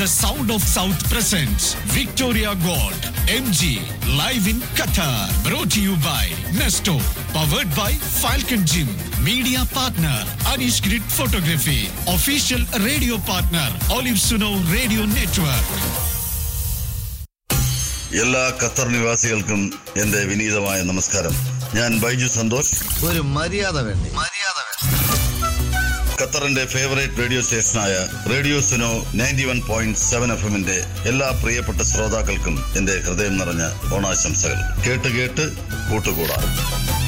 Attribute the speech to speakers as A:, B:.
A: The Sound of South presents Victoria Gold MG live in Qatar. Brought to you by Nesto. Powered by Falcon Gym. Media partner Anish Grid Photography. Official radio partner Olive Suno Radio Network.
B: എല്ലാ Qatar നിവാസികൾക്കും എന്റെ വിനീതമായ നമസ്കാരം ഞാൻ ബൈജു സന്തോഷ്
C: ഒരു മര്യാദ വേണ്ടി മര്യാദ വേണ്ടി
B: ഖത്തറിന്റെ ഫേവറേറ്റ് റേഡിയോ സ്റ്റേഷനായ radio Suno ninety one point seven F എമ്മിന്റെ എല്ലാ പ്രിയപ്പെട്ട ശ്രോതാക്കൾക്കും എന്റെ ഹൃദയം നിറഞ്ഞ ഓണാശംസകൾ കേട്ട് കേട്ട് കൂട്ടുകൂടാ